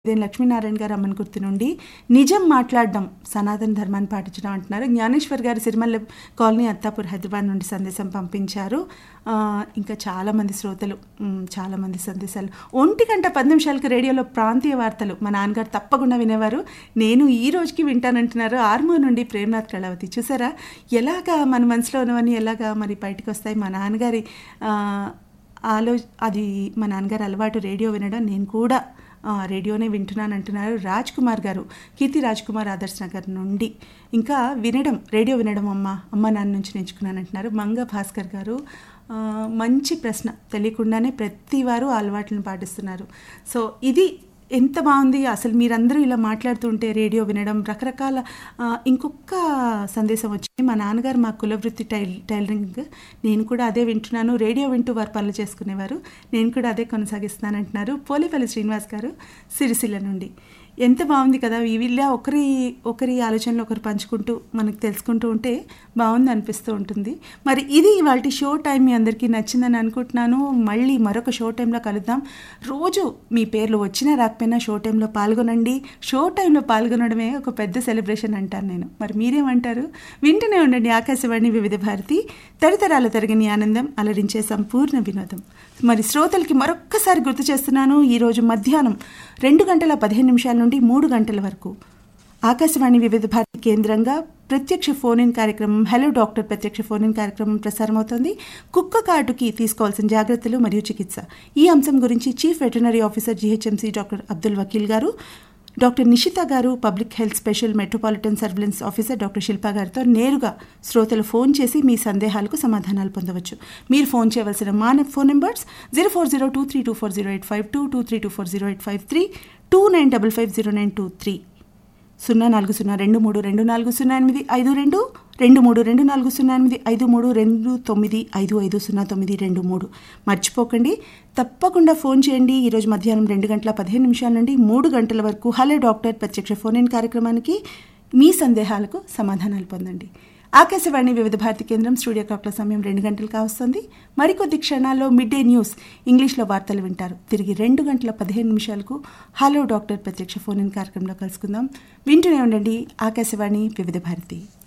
ఇదే లక్ష్మీనారాయణ గారు అమ్మని గుర్తు నుండి నిజం మాట్లాడడం సనాతన ధర్మాన్ని పాటించడం అంటున్నారు జ్ఞానేశ్వర్ గారు సిరిమల్ల కాలనీ అత్తాపూర్ హైదరాబాద్ నుండి సందేశం పంపించారు ఆ, ఇంకా చాలామంది శ్రోతలు మ్, చాలామంది సందేశాలు ఒంటి గంట పది నిమిషాలకి రేడియోలో ప్రాంతీయ వార్తలు మా నాన్నగారు తప్పకుండా వినేవారు నేను ఈ రోజుకి వింటానంటున్నారు ఆర్మూర్ నుండి ప్రేమనాథ్ కళావతి చూసారా ఎలాగా మన మనసులో ఉన్నవన్నీ ఎలాగా మరి బయటకు వస్తాయి మా నాన్నగారి ఆ, ఆలో అది మా నాన్నగారు అలవాటు రేడియో వినడం నేను కూడా ఆ, రేడియోనే వింటున్నాను అంటున్నారు రాజ్ కుమార్ గారు కీర్తి రాజ్ కుమార్ ఆదర్శ్ నగర్ నుండి ఇంకా వినడం రేడియో వినడం అమ్మ అమ్మ నాన్న నుంచి నేర్చుకున్నాను అంటున్నారు మంగ భాస్కర్ గారు ఆ, మంచి ప్రశ్న తెలియకుండానే ప్రతి వారు ఆ అలవాట్లను పాటిస్తున్నారు సో ఇది ఎంత బాగుంది అసలు మీరందరూ ఇలా మాట్లాడుతుంటే రేడియో వినడం రకరకాల ఆ, ఇంకొక సందేశం వచ్చింది మా నాన్నగారు మా కులవృత్తి టైల్ టైలరింగ్ నేను కూడా అదే వింటున్నాను రేడియో వింటూ వారు పనులు చేసుకునేవారు నేను కూడా అదే కొనసాగిస్తున్నాను అంటున్నారు పోలేపల్లి శ్రీనివాస్ గారు సిరిసిల్ల నుండి ఎంత బాగుంది కదా వీళ్ళ ఒకరి ఒకరి ఆలోచనలు ఒకరు పంచుకుంటూ మనకు తెలుసుకుంటూ ఉంటే బాగుంది అనిపిస్తూ ఉంటుంది మరి ఇది ఇవాళ షో టైం మీ అందరికీ నచ్చిందని అనుకుంటున్నాను మళ్ళీ మరొక షో టైంలో కలుద్దాం రోజు మీ పేర్లు వచ్చినా రాకపోయినా షో టైంలో పాల్గొనండి షో టైంలో పాల్గొనడమే ఒక పెద్ద సెలబ్రేషన్ అంటాను నేను మరి మీరేమంటారు వింటూనే ఉండండి ఆకాశవాణి వివిధ భారతి తరతరాల తరగని ఆనందం అలరించే సంపూర్ణ వినోదం మరి శ్రోతలకి మరొక్కసారి గుర్తు చేస్తున్నాను ఈరోజు మధ్యాహ్నం రెండు గంటల పదిహేను నిమిషాల నుండి మూడు గంటల వరకు ఆకాశవాణి వివిధ భారతి కేంద్రంగా ప్రత్యక్ష ఫోన్ ఇన్ కార్యక్రమం హలో డాక్టర్ ప్రత్యక్ష ఫోన్ ఇన్ కార్యక్రమం ప్రసారమవుతోంది కుక్క కాటుకి తీసుకోవాల్సిన జాగ్రత్తలు మరియు చికిత్స ఈ అంశం గురించి chief veterinary officer GHMC doctor Abdul Vakil గారు డాక్టర్ నిషిత గారు public health special metropolitan surveillance officer doctor Shilpa గారితో నేరుగా శ్రోతలు ఫోన్ చేసి మీ సందేహాలకు సమాధానాలు పొందవచ్చు మీరు ఫోన్ చేయవలసిన మా phone numbers zero four zero two three two four zero eight five two two three two four zero eight five three two nine double five zero nine two three సున్నా నాలుగు సున్నా రెండు మూడు రెండు నాలుగు సున్నా ఎనిమిది ఐదు రెండు రెండు మూడు రెండు నాలుగు సున్నా ఎనిమిది ఐదు మూడు రెండు తొమ్మిది ఐదు ఐదు సున్నా తొమ్మిది రెండు మూడు మర్చిపోకండి తప్పకుండా ఫోన్ చేయండి ఈరోజు మధ్యాహ్నం రెండు గంటల పదిహేను నిమిషాల నుండి మూడు గంటల వరకు హలో డాక్టర్ ప్రత్యక్ష ఫోన్ ఇన్ కార్యక్రమానికి మీ సందేహాలకు సమాధానాలు పొందండి ఆకాశవాణి వివిధ భారతి కేంద్రం స్టూడియో క్లాక్ల సమయం రెండు గంటలు కావస్తుంది మరికొద్ది క్షణాల్లో మిడ్ డే న్యూస్ ఇంగ్లీష్లో వార్తలు వింటారు తిరిగి రెండు గంటల పదిహేను నిమిషాలకు హలో డాక్టర్ ప్రత్యక్ష ఫోన్ ఇన్ కార్యక్రమంలో కలుసుకుందాం వింటూనే ఉండండి ఆకాశవాణి వివిధ భారతి